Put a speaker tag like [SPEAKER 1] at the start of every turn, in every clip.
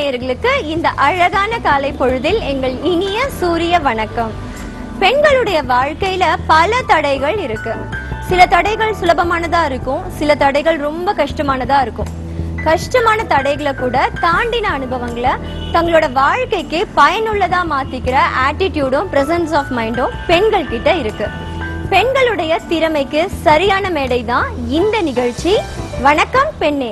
[SPEAKER 1] நேயர்களுக்கு இந்த அழகான காலை பொழுதில் எங்கள் இனிய சூரிய வணக்கம் பெண்களுடைய வாழ்க்கையில பல தடைகள் இருக்கு சில தடைகள் சுலபமானதா இருக்கும் சில தடைகள் ரொம்ப கஷ்டமானதா இருக்கும் கஷ்டமான தடைகளை கூட தாண்டின அனுபவங்களை தங்களோட வாழ்க்கைக்கு பயனுள்ளதா மாத்திக்கிற ஆட்டிடியூடும் பிரசன்ஸ் ஆஃப் மைண்டும் பெண்கள் கிட்ட இருக்கு பெண்களுடைய திறமைக்கு சரியான மேடை தான் இந்த நிகழ்ச்சி வணக்கம் பெண்ணே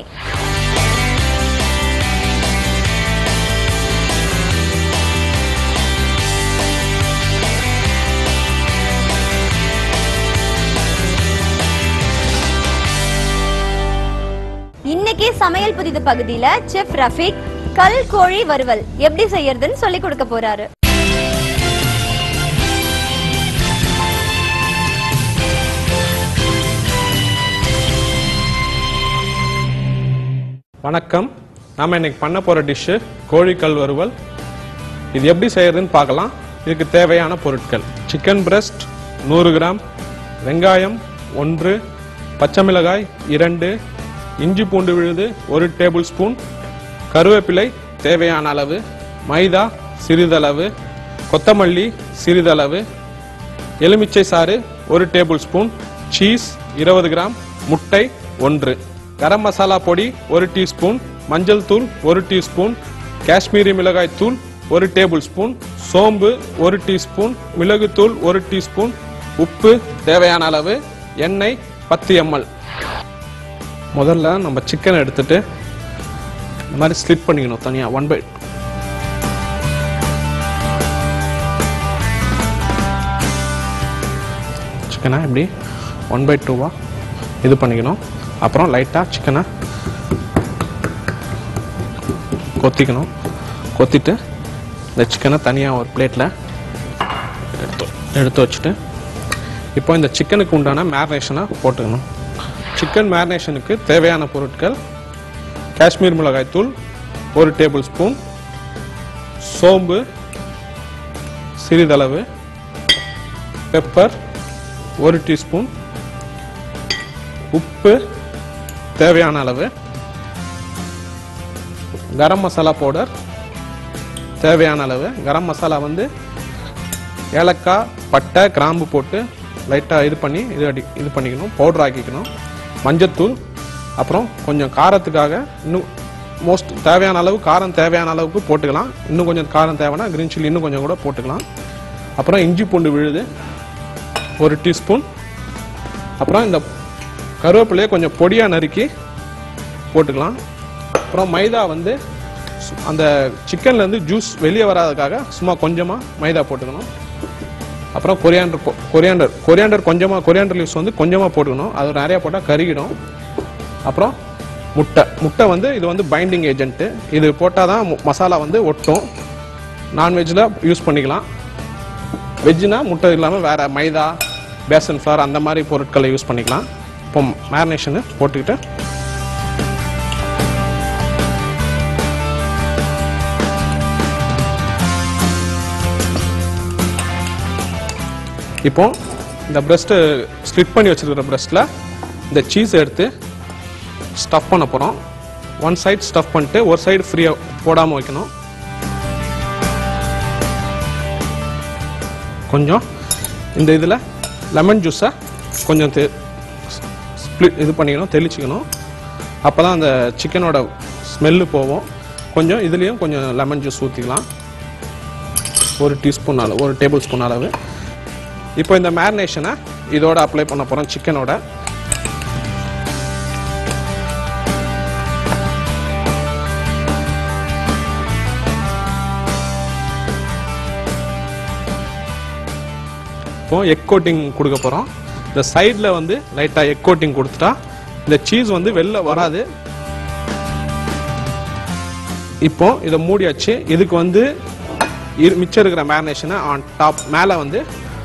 [SPEAKER 1] இன்னைக்கு சமையல் புதிது பகுதியில செஃப் ரஃபீக் கல் கோழி வறுவல் எப்படி செய்யறதுன்னு சொல்லி கொடுக்க போறாரு
[SPEAKER 2] வணக்கம் நாம இன்னைக்கு பண்ண போற டிஷ்ஷு கோழிக்கல் வறுவல் இது எப்படி செய்யறதுன்னு பார்க்கலாம் இதுக்கு தேவையான பொருட்கள் சிக்கன் பிரஸ்ட் நூறு கிராம் வெங்காயம் ஒன்று பச்சை மிளகாய் இரண்டு இஞ்சி பூண்டு விழுது ஒரு டேபிள் ஸ்பூன் கருவேப்பிலை தேவையான அளவு மைதா சிறிதளவு கொத்தமல்லி சிறிதளவு எலுமிச்சை சாறு ஒரு டேபிள் ஸ்பூன் சீஸ் இருபது கிராம் முட்டை ஒன்று கரம் மசாலா பொடி ஒரு டீஸ்பூன் மஞ்சள் தூள் ஒரு டீஸ்பூன் காஷ்மீரி மிளகாய் தூள் ஒரு டேபிள் ஸ்பூன் சோம்பு ஒரு டீஸ்பூன் மிளகுத்தூள் ஒரு டீஸ்பூன் உப்பு தேவையான அளவு எண்ணெய் பத்து எம்எல் முதல்ல நம்ம சிக்கனை எடுத்துட்டு இந்த மாதிரி ஸ்லிப் பண்ணிக்கணும் தனியாக ஒன் பை சிக்கனை இப்படி ஒன் பை டூவாக இது பண்ணிக்கணும் அப்புறம் லைட்டாக சிக்கனை கொத்திக்கணும் கொத்திட்டு இந்த சிக்கனை தனியாக ஒரு பிளேட்டில் எடுத்து எடுத்து வச்சுட்டு இப்போ இந்த சிக்கனுக்கு உண்டான மேரினேஷனை போட்டுக்கணும் சிக்கன் மேரினேஷனுக்கு தேவையான பொருட்கள் காஷ்மீர் மிளகாய் தூள் ஒரு டேபிள் ஸ்பூன் சோம்பு சிறிதளவு பெப்பர் ஒரு டீஸ்பூன் உப்பு தேவையான அளவு கரம் மசாலா பவுடர் தேவையான அளவு கரம் மசாலா வந்து ஏலக்காய் பட்டை கிராம்பு போட்டு லைட்டாக இது பண்ணி இது அடி இது பண்ணிக்கணும் பவுடர் ஆக்கிக்கணும் மஞ்சத்தூள் அப்புறம் கொஞ்சம் காரத்துக்காக இன்னும் மோஸ்ட் தேவையான அளவு காரம் தேவையான அளவுக்கு போட்டுக்கலாம் இன்னும் கொஞ்சம் காரம் தேவைன்னா கிரீன் சில்லி இன்னும் கொஞ்சம் கூட போட்டுக்கலாம் அப்புறம் இஞ்சி பூண்டு விழுது ஒரு டீஸ்பூன் அப்புறம் இந்த கருவேப்பிலையை கொஞ்சம் பொடியாக நறுக்கி போட்டுக்கலாம் அப்புறம் மைதா வந்து சு- அந்த சிக்கன்லேருந்து ஜூஸ் வெளியே வராததுக்காக சும்மா கொஞ்சமாக மைதா போட்டுக்கணும் அப்புறம் கொரியாண்டர் கொரியாண்டர் கொரியாண்டர் கொஞ்சமாக கொரியாண்டர் லீவ்ஸ் வந்து கொஞ்சமாக போட்டுக்கணும் அது நிறையா போட்டால் கருகிடும் அப்புறம் முட்டை முட்டை வந்து இது வந்து பைண்டிங் ஏஜென்ட்டு இது போட்டால் தான் மு- மசாலா வந்து ஒட்டும் நான்வெஜ்ஜில் யூஸ் பண்ணிக்கலாம் வெஜ்ஜுனா முட்டை இல்லாமல் வேற மைதா பேசன் ஃப்ளார் அந்த மாதிரி பொருட்களை யூஸ் பண்ணிக்கலாம் இப்போ மேரினேஷனு போட்டுக்கிட்டு இப்போ இந்த பிரஸ்ட்டு ஸ்லிட் பண்ணி வச்சிருக்கிற பிரஸ்ட்டில் இந்த சீஸ் எடுத்து ஸ்டஃப் பண்ண போகிறோம் ஒன் சைடு ஸ்டஃப் பண்ணிட்டு ஒரு சைடு ஃப்ரீயாக போடாமல் வைக்கணும் கொஞ்சம் இந்த இதில் லெமன் ஜூஸை கொஞ்சம் தெ ஸ்ப்ளிட் இது பண்ணிக்கணும் தெளிச்சுக்கணும் அப்போ தான் அந்த சிக்கனோட ஸ்மெல்லு போகும் கொஞ்சம் இதுலேயும் கொஞ்சம் லெமன் ஜூஸ் ஊற்றிக்கலாம் ஒரு டீஸ்பூன் அளவு ஒரு டேபிள் ஸ்பூன் அளவு இப்போ இந்த மேரினேஷனை இதோட அப்ளை பண்ண போகிறோம் சிக்கனோட இப்போ எக் கோட்டிங் கொடுக்க போகிறோம் இந்த சைடில் வந்து லைட்டாக எக் கோட்டிங் கொடுத்துட்டா இந்த சீஸ் வந்து வெளில வராது இப்போ இதை மூடியாச்சு இதுக்கு வந்து இரு- மிச்சம் இருக்கிற மேரினேஷனை ஆன் டாப் மேலே வந்து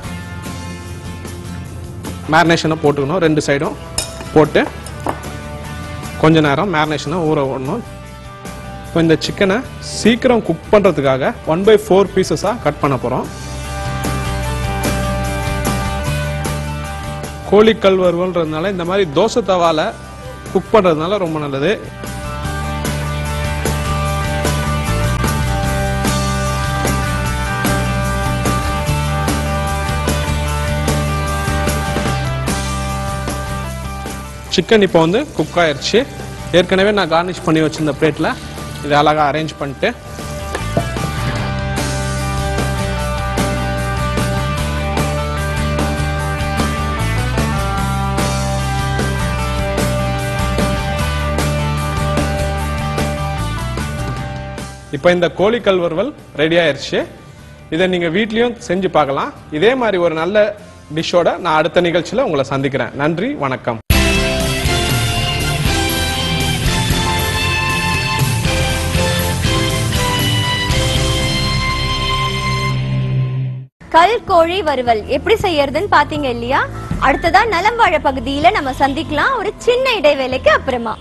[SPEAKER 2] மேரினேஷனை போட்டுக்கணும் ரெண்டு சைடும் போட்டு கொஞ்ச நேரம் மேரினேஷனை ஊற விடணும் இப்போ இந்த சிக்கனை சீக்கிரம் குக் பண்ணுறதுக்காக ஒன் பை ஃபோர் பீசஸாக கட் பண்ண போகிறோம் கோழிக்கல் வறுவல்ன்றதுனால இந்த மாதிரி தோசை தவால குக் பண்ணுறதுனால ரொம்ப நல்லது சிக்கன் இப்போ வந்து குக் ஆயிருச்சு ஏற்கனவே நான் கார்னிஷ் பண்ணி வச்சிருந்த பிளேட்டில் இதை அழகாக அரேஞ்ச் பண்ணிட்டு இப்போ இந்த கோழிக்கல் வறுவல் ரெடி ஆயிருச்சு இதை நீங்க வீட்லயும் செஞ்சு பார்க்கலாம் இதே மாதிரி ஒரு நல்ல டிஷ்ஷோட நான் அடுத்த நிகழ்ச்சியில உங்களை சந்திக்கிறேன் நன்றி வணக்கம்
[SPEAKER 1] கல் கோழி வறுவல் எப்படி செய்யறதுன்னு பாத்தீங்க இல்லையா அடுத்ததா நலம் வாழ பகுதியில நம்ம சந்திக்கலாம் ஒரு சின்ன இடைவேளைக்கு அப்புறமா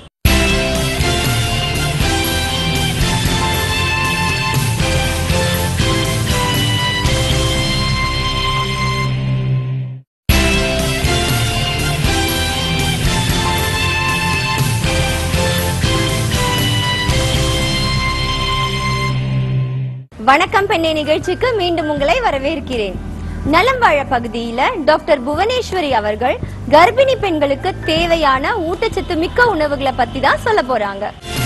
[SPEAKER 1] வணக்கம் பெண்ணே நிகழ்ச்சிக்கு மீண்டும் உங்களை வரவேற்கிறேன் நலம் வாழ பகுதியில டாக்டர் புவனேஸ்வரி அவர்கள் கர்ப்பிணி பெண்களுக்கு தேவையான ஊட்டச்சத்து மிக்க உணவுகளை பத்தி தான் சொல்ல போறாங்க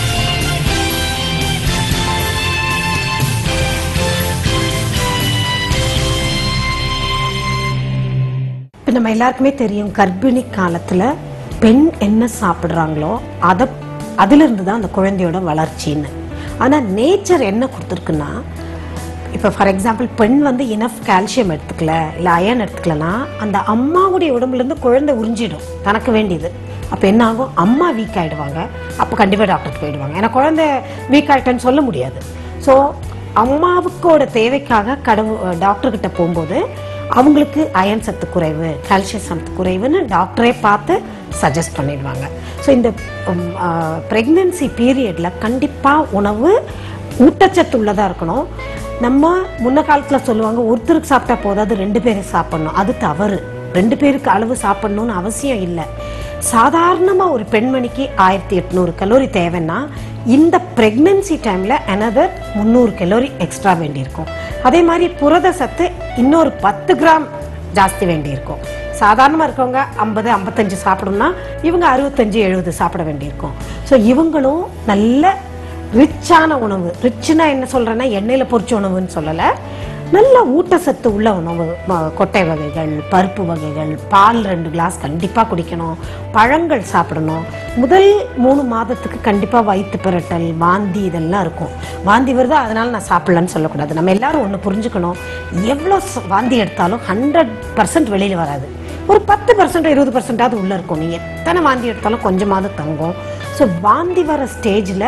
[SPEAKER 3] இப்போ நம்ம எல்லாருக்குமே தெரியும் கர்ப்பிணி காலத்தில் பெண் என்ன சாப்பிட்றாங்களோ அதை அதிலிருந்து தான் அந்த குழந்தையோட வளர்ச்சின்னு ஆனால் நேச்சர் என்ன கொடுத்துருக்குன்னா இப்போ ஃபார் எக்ஸாம்பிள் பெண் வந்து இனஃப் கால்சியம் எடுத்துக்கல இல்லை அயன் எடுத்துக்கலனா அந்த அம்மாவுடைய உடம்புலேருந்து குழந்தை உறிஞ்சிடும் தனக்கு வேண்டியது அப்போ என்ன ஆகும் அம்மா வீக் ஆகிடுவாங்க அப்போ கண்டிப்பாக டாக்டருக்கு போயிடுவாங்க ஏன்னா குழந்தை வீக் ஆகிட்டேன்னு சொல்ல முடியாது ஸோ அம்மாவுக்கோட தேவைக்காக கடவு டாக்டர்கிட்ட போகும்போது அவங்களுக்கு அயன் சத்து குறைவு கால்சியம் சத்து குறைவுன்னு டாக்டரே பார்த்து சஜஸ்ட் பண்ணிடுவாங்க ஸோ இந்த ப்ரெக்னென்சி பீரியடில் கண்டிப்பாக உணவு ஊட்டச்சத்து உள்ளதாக இருக்கணும் நம்ம முன்ன காலத்தில் சொல்லுவாங்க ஒருத்தருக்கு சாப்பிட்டா போதாது ரெண்டு பேருக்கு சாப்பிடணும் அது தவறு ரெண்டு பேருக்கு அளவு சாப்பிடணும்னு அவசியம் இல்லை சாதாரணமாக ஒரு பெண்மணிக்கு ஆயிரத்தி எட்நூறு கலோரி தேவைன்னா இந்த ப்ரெக்னென்சி டைமில் another முந்நூறு கலோரி எக்ஸ்ட்ரா வேண்டியிருக்கும் அதே மாதிரி புரத சத்து இன்னொரு பத்து கிராம் ஜாஸ்தி வேண்டியிருக்கும் சாதாரணமாக இருக்கவங்க ஐம்பது ஐம்பத்தஞ்சு சாப்பிடணும்னா இவங்க அறுபத்தஞ்சு எழுபது சாப்பிட வேண்டியிருக்கும் ஸோ இவங்களும் நல்ல ரிச்சான உணவு ரிச்சுனா என்ன சொல்றேன்னா எண்ணெயில் பொரிச்ச உணவுன்னு சொல்லலை நல்ல ஊட்டச்சத்து உள்ள உணவு ம- கொட்டை வகைகள் பருப்பு வகைகள் பால் ரெண்டு கிளாஸ் கண்டிப்பாக குடிக்கணும் பழங்கள் சாப்பிடணும் முதல் மூணு மாதத்துக்கு கண்டிப்பாக வயிற்று பிரட்டல் வாந்தி இதெல்லாம் இருக்கும் வாந்தி வருது அதனால நான் சாப்பிடலன்னு சொல்லக்கூடாது நம்ம எல்லாரும் ஒன்று புரிஞ்சுக்கணும் எவ்வளோ ச- வாந்தி எடுத்தாலும் ஹண்ட்ரட் பர்சன்ட் வெளியில் வராது ஒரு பத்து பர்சன்ட் இருபது பர்சன்டாவது உள்ளே இருக்கும் நீங்கள் எத்தனை வாந்தி எடுத்தாலும் கொஞ்சமாவது தங்கும் ஸோ வாந்தி வர ஸ்டேஜில்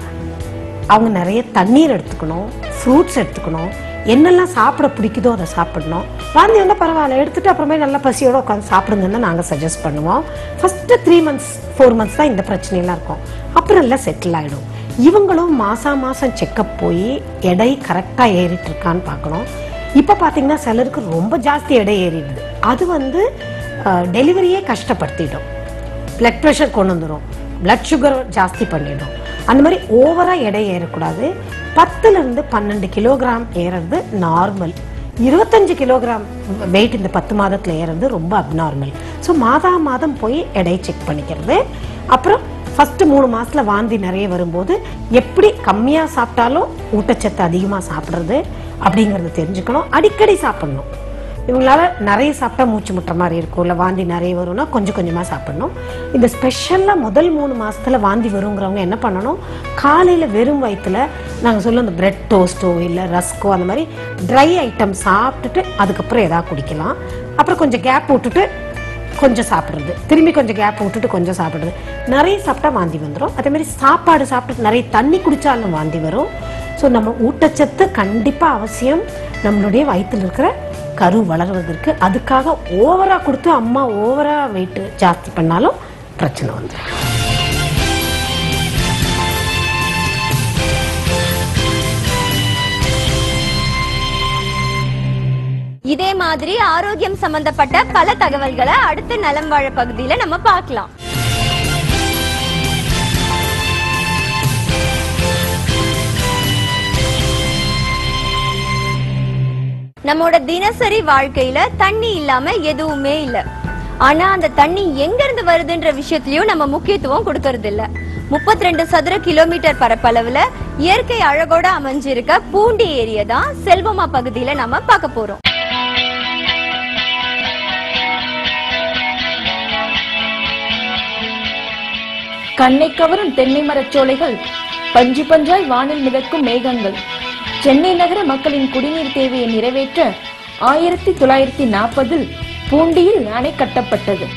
[SPEAKER 3] அவங்க நிறைய தண்ணீர் எடுத்துக்கணும் ஃப்ரூட்ஸ் எடுத்துக்கணும் என்னெல்லாம் சாப்பிட பிடிக்குதோ அதை சாப்பிடணும் வாந்தி வந்தால் பரவாயில்ல எடுத்துட்டு அப்புறமே நல்லா பசியோட உட்காந்து சாப்பிடுங்கன்னு தான் நாங்கள் சஜஸ்ட் பண்ணுவோம் first three months four months தான் இந்த பிரச்சனையெல்லாம் இருக்கும் அப்புறம் எல்லாம் செட்டில் ஆகிடும் இவங்களும் மாதம் மாதம் செக்கப் போய் எடை கரெக்டாக ஏறிட்டு இருக்கான்னு பார்க்கணும் இப்போ பார்த்தீங்கன்னா சிலருக்கு ரொம்ப ஜாஸ்தி எடை ஏறிடுது அது வந்து டெலிவரியே கஷ்டப்படுத்திடும் பிளட் ப்ரெஷர் கொண்டு வந்துடும் பிளட் சுகர் ஜாஸ்தி பண்ணிடும் அந்த மாதிரி ஓவராக எடை ஏறக்கூடாது பத்துலேருந்து பன்னெண்டு கிலோகிராம் ஏறுறது நார்மல் இருபத்தஞ்சு கிலோகிராம் வெயிட் இந்த பத்து மாதத்தில் ஏறுறது ரொம்ப அப்நார்மல் ஸோ மாதா மாதம் போய் எடை செக் பண்ணிக்கிறது அப்புறம் ஃபஸ்ட்டு மூணு மாசத்துல வாந்தி நிறைய வரும்போது எப்படி கம்மியாக சாப்பிட்டாலும் ஊட்டச்சத்து அதிகமாக சாப்பிட்றது அப்படிங்கிறத தெரிஞ்சுக்கணும் அடிக்கடி சாப்பிடணும் இவங்களால நிறைய சாப்பிட்டா மூச்சு முட்டுற மாதிரி இருக்கும் இல்லை வாந்தி நிறைய வரும்னா கொஞ்சம் கொஞ்சமாக சாப்பிடணும் இந்த ஸ்பெஷலாக முதல் மூணு மாசத்துல வாந்தி வருங்கிறவங்க என்ன பண்ணணும் காலையில் வெறும் வயிற்றுல நாங்கள் சொல்ல அந்த பிரெட் டோஸ்ட்டோ இல்லை ரஸ்கோ அந்த மாதிரி ட்ரை ஐட்டம் சாப்பிட்டுட்டு அதுக்கப்புறம் எதாவது குடிக்கலாம் அப்புறம் கொஞ்சம் கேப் விட்டுட்டு கொஞ்சம் சாப்பிட்றது திரும்பி கொஞ்சம் கேப் விட்டுட்டு கொஞ்சம் சாப்பிட்றது நிறைய சாப்பிட்டா வாந்தி வந்துடும் அதே மாதிரி சாப்பாடு சாப்பிட்டு நிறைய தண்ணி குடித்தாலும் வாந்தி வரும் ஸோ நம்ம ஊட்டச்சத்து கண்டிப்பாக அவசியம் நம்மளுடைய வயிற்றில் இருக்கிற கரு வளர்வதற்கு அதுக்காக ஓவராக கொடுத்து அம்மா ஓவராக வெயிட் ஜாஸ்தி பண்ணாலும் பிரச்சனை வந்துடும்
[SPEAKER 1] இதே மாதிரி ஆரோக்கியம் சம்பந்தப்பட்ட பல தகவல்களை அடுத்த நலம் வாழ பகுதியில நம்ம பார்க்கலாம் நம்மோட தினசரி வாழ்க்கையில தண்ணி இல்லாம எதுவுமே இல்ல ஆனா அந்த தண்ணி எங்க இருந்து வருதுன்ற விஷயத்திலயும் நம்ம முக்கியத்துவம் கொடுக்கறது இல்ல முப்பத்தி ரெண்டு சதுர கிலோமீட்டர் பரப்பளவுல இயற்கை அழகோட அமைஞ்சிருக்க பூண்டி ஏரியா தான் செல்வமா பகுதியில நம்ம பார்க்க போறோம்
[SPEAKER 4] கண்ணை கவரும் தென்னை மரச்சோலைகள் பஞ்சு பஞ்சாய் வானில் மிதக்கும் மேகங்கள் சென்னை நகர மக்களின் குடிநீர் தேவையை நிறைவேற்ற ஆயிரத்தி தொள்ளாயிரத்தி நாற்பதில் பூண்டியில் அணை கட்டப்பட்டது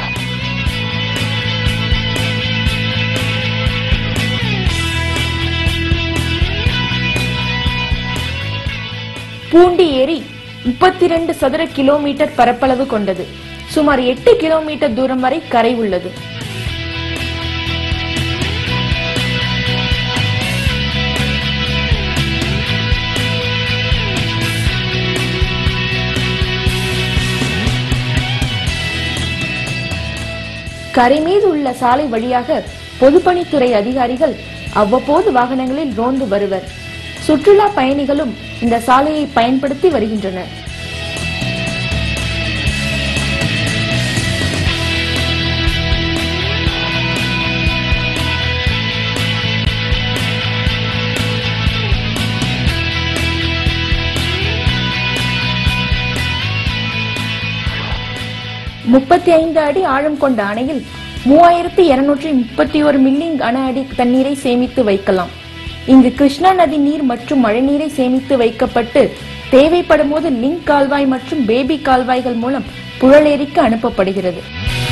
[SPEAKER 4] பூண்டி ஏரி முப்பத்தி ரெண்டு சதுர கிலோமீட்டர் பரப்பளவு கொண்டது சுமார் எட்டு கிலோமீட்டர் தூரம் வரை கரை உள்ளது கரை மீது உள்ள சாலை வழியாக பொதுப்பணித்துறை அதிகாரிகள் அவ்வப்போது வாகனங்களில் ரோந்து வருவர் சுற்றுலா பயணிகளும் இந்த சாலையை பயன்படுத்தி வருகின்றனர் முப்பத்தி ஐந்து அடி ஆழம் கொண்ட அணையில் மூவாயிரத்தி இருநூற்றி முப்பத்தி ஒரு மில்லியன் கன அடி தண்ணீரை சேமித்து வைக்கலாம் இங்கு கிருஷ்ணா நதி நீர் மற்றும் மழைநீரை சேமித்து வைக்கப்பட்டு தேவைப்படும் போது லிங்க் கால்வாய் மற்றும் பேபி கால்வாய்கள் மூலம் புழலேரிக்கு அனுப்பப்படுகிறது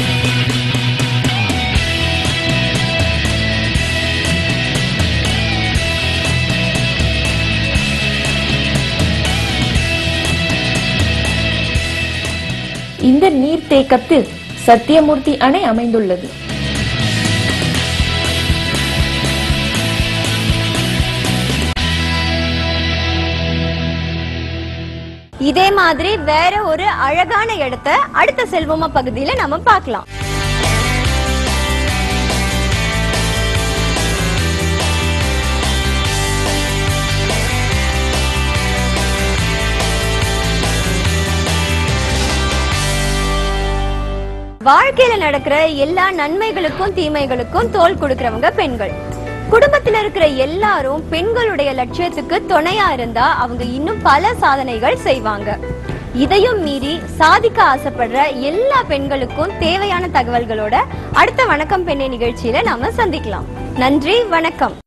[SPEAKER 4] இந்த நீர்த்தேக்கத்தில் சத்தியமூர்த்தி அணை அமைந்துள்ளது
[SPEAKER 1] இதே மாதிரி வேற ஒரு அழகான இடத்த அடுத்த செல்வமா பகுதியில நம்ம பார்க்கலாம் வாழ்க்கையில நடக்கிற எல்லா நன்மைகளுக்கும் தீமைகளுக்கும் தோல் கொடுக்கறவங்க பெண்கள் குடும்பத்துல இருக்கிற எல்லாரும் பெண்களுடைய லட்சியத்துக்கு துணையா இருந்தா அவங்க இன்னும் பல சாதனைகள் செய்வாங்க இதையும் மீறி சாதிக்க ஆசைப்படுற எல்லா பெண்களுக்கும் தேவையான தகவல்களோட அடுத்த வணக்கம் பெண்ணே நிகழ்ச்சியில நாம சந்திக்கலாம் நன்றி வணக்கம்